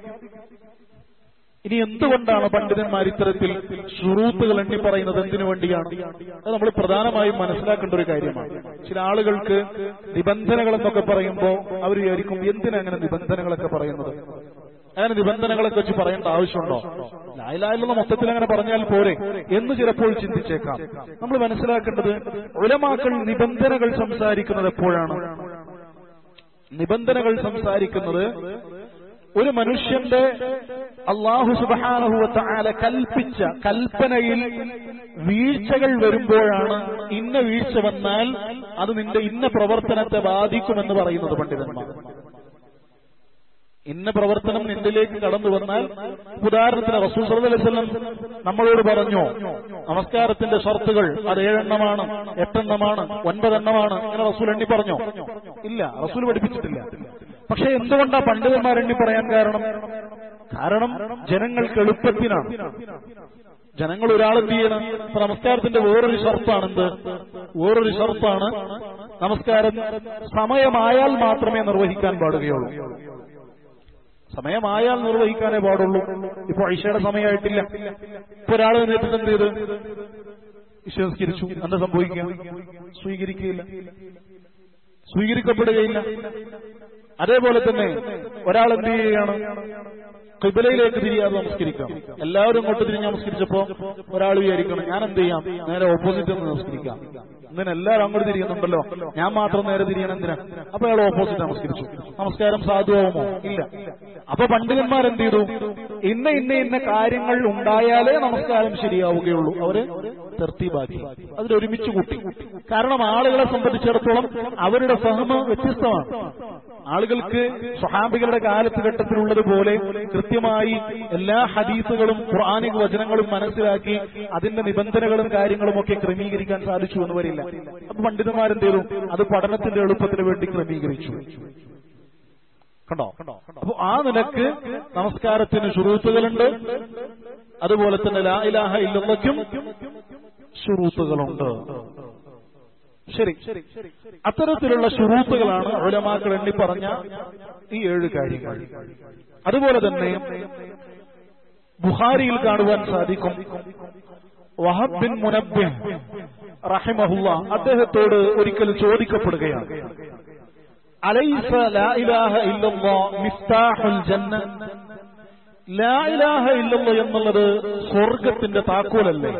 ഇനി എന്തുകൊണ്ടാണ് പണ്ഡിതന്മാർ ഇത്തരത്തിൽ ഷുറൂത്തുകൾ എണ്ണി പറയുന്നത് എന്തിനു വേണ്ടിയാണ് അത് നമ്മൾ പ്രധാനമായും മനസ്സിലാക്കേണ്ട ഒരു കാര്യമാണ് ചില ആളുകൾക്ക് നിബന്ധനകൾ എന്നൊക്കെ പറയുമ്പോൾ അവർ വിചാരിക്കും എന്തിനാ അങ്ങനെ നിബന്ധനകളൊക്കെ പറയുന്നത് അങ്ങനെ നിബന്ധനകളൊക്കെ വെച്ച് പറയേണ്ട ആവശ്യമുണ്ടോ ലായിലായുള്ള മൊത്തത്തിൽ അങ്ങനെ പറഞ്ഞാൽ പോരെ എന്ന് ചിലപ്പോൾ ചിന്തിച്ചേക്കാം നമ്മൾ മനസ്സിലാക്കേണ്ടത് ഉലമാക്കൾ നിബന്ധനകൾ സംസാരിക്കുന്നത് എപ്പോഴാണ് നിബന്ധനകൾ സംസാരിക്കുന്നത് ഒരു മനുഷ്യന്റെ അള്ളാഹു സുബാനഹുവല കൽപ്പിച്ച കൽപ്പനയിൽ വീഴ്ചകൾ വരുമ്പോഴാണ് ഇന്ന വീഴ്ച വന്നാൽ അത് നിന്റെ ഇന്ന പ്രവർത്തനത്തെ ബാധിക്കുമെന്ന് പറയുന്നത് പണ്ഡിതന്മാർ ഇന്ന പ്രവർത്തനം നിന്നിലേക്ക് കടന്നു വന്നാൽ ഉദാഹരണത്തിന് റസൂൽ സല്ലല്ലാഹു അലൈഹി വസല്ലം നമ്മളോട് പറഞ്ഞു നമസ്കാരത്തിന്റെ ഷർത്തുകൾ അത് ഏഴെണ്ണമാണ് എട്ടെണ്ണമാണ് ഒൻപതെണ്ണമാണ് ഇങ്ങനെ റസൂൽ എണ്ണി പറഞ്ഞോ ഇല്ല റസൂൽ പഠിപ്പിച്ചിട്ടില്ല പക്ഷെ എന്തുകൊണ്ടാ പണ്ഡിതന്മാർ എണ്ണി പറയാൻ കാരണം കാരണം ജനങ്ങൾക്ക് എളുപ്പത്തിനാണ് ജനങ്ങൾ ഒരാളെന്ത് ചെയ്യണം ഇപ്പൊ നമസ്കാരത്തിന്റെ വേറൊരു ഷർത്താണ് എന്ത് വേറൊരു ഷർത്താണ് നമസ്കാരം സമയമായാൽ മാത്രമേ നിർവഹിക്കാൻ പാടുകയുള്ളൂ സമയമായാൽ നിർവഹിക്കാനേ പാടുള്ളൂ ഇപ്പൊ ഐഷയുടെ സമയമായിട്ടില്ല ഇപ്പൊ ഒരാൾ നേരിട്ട് എന്ത് ചെയ്ത് വിശ്വസിച്ചു എന്താ സംഭവിക്കുക സ്വീകരിക്കുകയില്ല സ്വീകരിക്കപ്പെടുകയില്ല അതേപോലെ തന്നെ ഒരാൾ എന്ത് ചെയ്യുകയാണ് കിബിലയിലേക്ക് തിരിയാതെ നമസ്കരിക്കാം എല്ലാവരും അങ്ങോട്ട് തിരിഞ്ഞ് നമസ്കരിച്ചപ്പോ ഒരാൾ വിചാരിക്കണം ഞാൻ എന്ത് ചെയ്യാം നേരെ ഓപ്പോസിറ്റ് ഒന്ന് നമസ്കരിക്കാം ഇങ്ങനെ എല്ലാവരും അങ്ങോട്ട് തിരിയുന്നുണ്ടല്ലോ ഞാൻ മാത്രം നേരെ തിരിയണം എന്തിനാ അപ്പൊ അയാൾ ഓപ്പോസിറ്റ് നമസ്കരിച്ചു നമസ്കാരം സാധുവാകുമോ ഇല്ല അപ്പൊ പണ്ഡിതന്മാർ എന്ത് ചെയ്തു ഇന്ന ഇന്ന ഇന്ന കാര്യങ്ങൾ ഉണ്ടായാലേ നമസ്കാരം ശരിയാവുകയുള്ളൂ അവര് തെർത്തീബാക്കി അതിലൊരുമിച്ച് കൂട്ടി കാരണം ആളുകളെ സംബന്ധിച്ചിടത്തോളം അവരുടെ ഫഹമ വ്യത്യസ്തമാണ് ആളുകൾക്ക് സ്വഹാബികളുടെ കാലഘട്ടത്തിലുള്ളതുപോലെ കൃത്യമായി എല്ലാ ഹദീസുകളും ഖുർആാനിക വചനങ്ങളും മനസ്സിലാക്കി അതിന്റെ നിബന്ധനകളും കാര്യങ്ങളും ഒക്കെ ക്രമീകരിക്കാൻ സാധിച്ചു എന്ന് വരില്ല അപ്പൊ പണ്ഡിതന്മാരെന്ത് ചെയ്തു അത് പഠനത്തിന്റെ എളുപ്പത്തിന് വേണ്ടി ക്രമീകരിച്ചു കണ്ടോ അപ്പൊ ആ നിലക്ക് നമസ്കാരത്തിന് ഷുറൂത്തുകളുണ്ട് അതുപോലെ തന്നെ ലാ ഇലാഹ ഇല്ലയ്ക്കും ഷുറൂത്തുകളുണ്ട് ശരി അത്തരത്തിലുള്ള ഷുറൂത്തുകളാണ് ഉലമാക്കൾ എണ്ണി പറഞ്ഞ ഈ ഏഴ് കാര്യങ്ങൾ അതുപോലെ തന്നെ ബുഹാരിയിൽ കാണുവാൻ സാധിക്കും വഹബ് ബിൻ മുനബ്ബിൻ റഹിമഹുല്ല അദ്ദേഹത്തോട് ഒരിക്കൽ ചോദിക്കപ്പെടുകയാണ് അലൈസ ലാ ഇലാഹ ഇല്ലല്ലാ മിഫ്താഹുൽ ജന്ന ലാ ഇലാഹ ഇല്ലല്ലാ എന്നുള്ളത് സ്വർഗത്തിന്റെ താക്കോലല്ലേ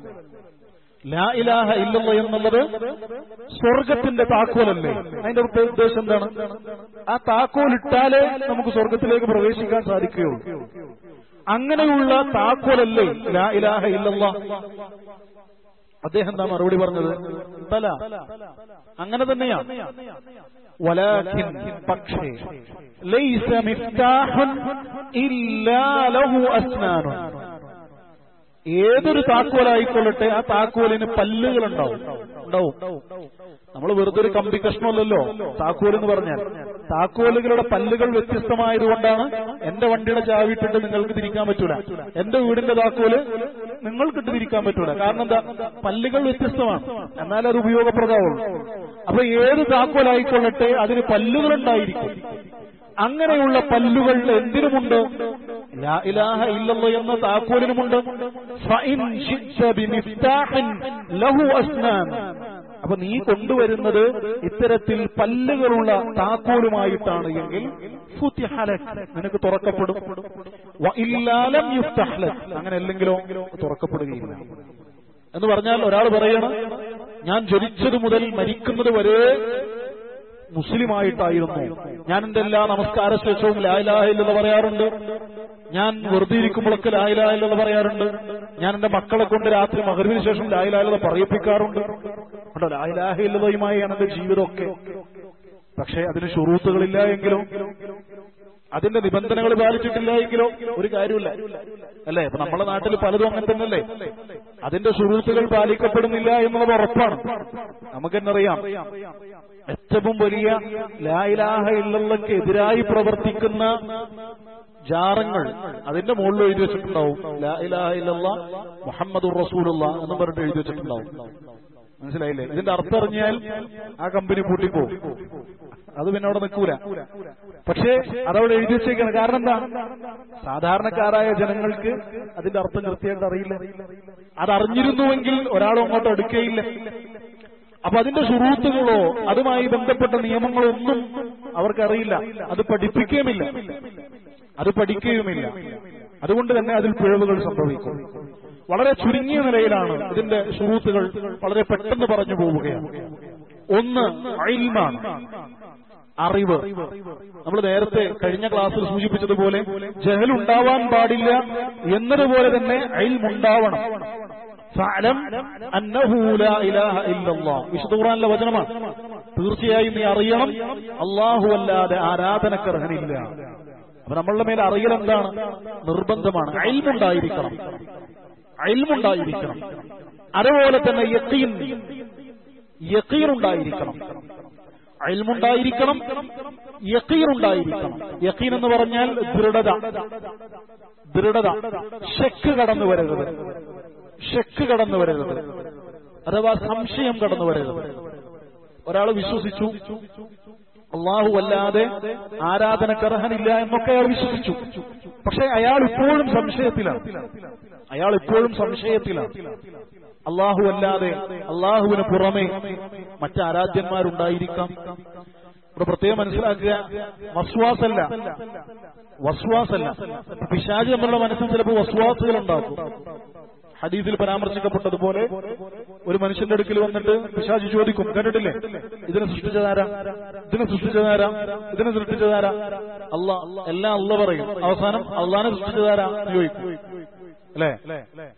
ലാ ഇലാഹ ഇല്ലല്ല എന്നുള്ളത് സ്വർഗത്തിന്റെ താക്കോലല്ലേ അതിന്റെ ഉദ്ദേശം എന്താണ് ആ താക്കോൽ ഇട്ടാലേ നമുക്ക് സ്വർഗത്തിലേക്ക് പ്രവേശിക്കാൻ സാധിക്കുകയുള്ളൂ അങ്ങനെയുള്ള താക്കോലല്ലേ ലാ ഇലാഹ ഇല്ലല്ല അദ്ദേഹം എന്താ മറുപടി പറഞ്ഞത് തല അങ്ങനെ തന്നെയാണ് വലാഖിൻ പക്ഷേ ലൈസ മിഫ്താഹുൻ ഇല്ലാ ലഹു അസ്നാനുൻ ഏതൊരു താക്കോലായിക്കൊള്ളട്ടെ ആ താക്കോലിന് പല്ലുകൾ ഉണ്ടാവും ഉണ്ടാവും നമ്മൾ വെറുതെ ഒരു കമ്പി കഷ്ണമല്ലല്ലോ താക്കോൽ എന്ന് പറഞ്ഞാൽ താക്കോലുകളുടെ പല്ലുകൾ വ്യത്യസ്തമായതുകൊണ്ടാണ് എന്റെ വണ്ടിയുടെ ചാവിട്ടിട്ട് നിങ്ങൾക്ക് തിരിക്കാൻ പറ്റൂല എന്റെ വീടിന്റെ താക്കോല് നിങ്ങൾക്കിട്ട് തിരിക്കാൻ പറ്റൂല കാരണം എന്താ പല്ലുകൾ വ്യത്യസ്തമാണ് എന്നാൽ അത് ഉപയോഗപ്രദമാവുള്ളൂ അപ്പൊ ഏത് താക്കോലായിക്കൊള്ളട്ടെ അതിന് പല്ലുകൾ ഉണ്ടായിരിക്കും അങ്ങനെയുള്ള പല്ലുകൾ എന്തിനുമുണ്ട് ലാ ഇലാഹ ഇല്ലല്ലോ എന്ന താക്കോലിനുമുണ്ട് ഫഇൻ ശിഅ്ത ബിമിഫ്താഹിൻ ലഹു അസ്നാൻ അപ്പൊ നീ കൊണ്ടുവരുന്നത് ഇത്തരത്തിൽ പല്ലുകളുള്ള താക്കോലുമായിട്ടാണ് എങ്കിൽ ഫുതിഹലക് നിനക്ക് തുറക്കപ്പെടും വഇല്ലാലം യുഫ്തഹ്ലക് അങ്ങനെ അല്ലെങ്കിലോ തുറക്കപ്പെടുകയില്ല എന്ന് പറഞ്ഞാൽ ഒരാൾ പറയണം ഞാൻ ജനിച്ചതു മുതൽ മരിക്കുന്നത് വരെ മുസ്ലിമായിട്ടായിരുന്നു ഞാൻ എന്റെ എല്ലാ നമസ്കാര ശേഷവും ലായിലാഹില്ലെന്ന് പറയാറുണ്ട് ഞാൻ വെറുതെ ഇരിക്കുമ്പോഴൊക്കെ ലായിലാഹില്ലെന്ന് പറയാറുണ്ട് ഞാൻ എന്റെ മക്കളെ കൊണ്ട് രാത്രി മകരുവിന് ശേഷം ലായിലാഹില്ലെന്ന് പറയിപ്പിക്കാറുണ്ട് കേട്ടോ ലായിലാഹില്ലതയുമായാണ് എന്റെ ജീവിതമൊക്കെ പക്ഷേ അതിന് ഷുറൂത്തുകളില്ല എങ്കിലും അതിന്റെ നിബന്ധനകൾ പാലിച്ചിട്ടില്ല എങ്കിലോ ഒരു കാര്യമില്ല അല്ലേ ഇപ്പൊ നമ്മുടെ നാട്ടിൽ പലതും അങ്ങനെ തന്നെയല്ലേ അതിന്റെ ഷുറൂത്തുകൾ പാലിക്കപ്പെടുന്നില്ല എന്നുള്ളത് ഉറപ്പാണ് നമുക്കെന്നറിയാം ഏറ്റവും വലിയ ലായിലാഹ ഇല്ലക്ക് എതിരായി പ്രവർത്തിക്കുന്ന ജാറങ്ങൾ അതിന്റെ മുകളിൽ എഴുതി വെച്ചിട്ടുണ്ടാവും ലാ ഇലാഹ ഇല്ലല്ല മുഹമ്മദ് റസൂലുള്ള എന്ന് പറഞ്ഞിട്ട് എഴുതി വെച്ചിട്ടുണ്ടാവും മനസ്സിലായില്ലേ ഇതിന്റെ അർത്ഥം അറിഞ്ഞാൽ ആ കമ്പനി പൂട്ടിപ്പോവും അത് പിന്നെ അവിടെ നിൽക്കൂല പക്ഷേ അതവിടെ എഴുതി വെച്ചേക്കാണ് കാരണം എന്താ സാധാരണക്കാരായ ജനങ്ങൾക്ക് അതിന്റെ അർത്ഥം കൃത്യമായിട്ട് അറിയില്ല അതറിഞ്ഞിരുന്നുവെങ്കിൽ ഒരാളും അങ്ങോട്ട് എടുക്കുകയില്ല അപ്പൊ അതിന്റെ സുറൂത്തുകളോ അതുമായി ബന്ധപ്പെട്ട നിയമങ്ങളോ ഒന്നും അവർക്കറിയില്ല അത് പഠിപ്പിക്കുകയുമില്ല അത് പഠിക്കുകയുമില്ല അതുകൊണ്ട് തന്നെ അതിൽ പിഴവുകൾ സംഭവിക്കും വളരെ ചുരുങ്ങിയ നിലയിലാണ് ഇതിന്റെ സുഹൃത്തുക്കൾ വളരെ പെട്ടെന്ന് പറഞ്ഞു പോവുകയാണ് ഒന്ന് അയിൽമാണ് അറിവ് നമ്മൾ നേരത്തെ കഴിഞ്ഞ ക്ലാസ്സിൽ സൂചിപ്പിച്ചതുപോലെ ജഹൽ ഉണ്ടാവാൻ പാടില്ല എന്നതുപോലെ തന്നെ അയിൽമുണ്ടാവണം ഫഅലം അന്നഹു ലാ ഇലാഹ ഇല്ലല്ലാഹ് വിശുദ്ധ ഖുർആനിലെ വചനമാണ് തീർച്ചയായും നീ അറിയണം അല്ലാഹു അല്ലാതെ ആരാധനക്കർഹനില്ല അപ്പൊ നമ്മളുടെ മേൽ അറിയൽ എന്താണ് നിർബന്ധമാണ് അയിൽമുണ്ടായിരിക്കണം അയിൽമുണ്ടായിരിക്കണം അതുപോലെ തന്നെ യക്കീൻ യക്കീൻ ഉണ്ടായിരിക്കണം അയിൽമുണ്ടായിരിക്കണം യക്കീൻ ഉണ്ടായിരിക്കണം യക്കീൻ എന്ന് പറഞ്ഞാൽ ദൃഢത ദൃഢത ഷെക്ക് കടന്നു വരരുത് ഷെക്ക് കടന്നു വരരുത് അഥവാ സംശയം കടന്നു വരരുത് ഒരാൾ വിശ്വസിച്ചു അള്ളാഹു അല്ലാതെ ആരാധനക്കർഹനില്ല എന്നൊക്കെ അയാൾ വിശ്വസിച്ചു പക്ഷെ അയാൾ ഇപ്പോഴും സംശയത്തിലാണ് അയാൾ ഇപ്പോഴും സംശയത്തിലാണ് അള്ളാഹു അല്ലാതെ അള്ളാഹുവിന് പുറമെ മറ്റാരാധ്യന്മാരുണ്ടായിരിക്കാം ഇവിടെ പ്രത്യേകം മനസ്സിലാക്കുക വസ്വാസല്ല വസ്വാസല്ല പിശാജ് നമ്മളുടെ മനസ്സിൽ ചിലപ്പോൾ വസ്വാസുകൾ ഉണ്ടാക്കും ഹദീസിൽ പരാമർശിക്കപ്പെട്ടതുപോലെ ഒരു മനുഷ്യന്റെ അടുക്കൽ വന്നിട്ട് പിശാജ് ചോദിക്കും കണ്ടിട്ടില്ലേ ഇതിനെ സൃഷ്ടിച്ചതാരാ ഇതിനെ സൃഷ്ടിച്ചതാരാ ഇതിനെ സൃഷ്ടിച്ചതാരാ അല്ല എല്ലാം അല്ല പറയും അവസാനം അള്ളാനെ സൃഷ്ടിച്ചതാരാ എന്ന് ചോദിക്കും അല്ലേ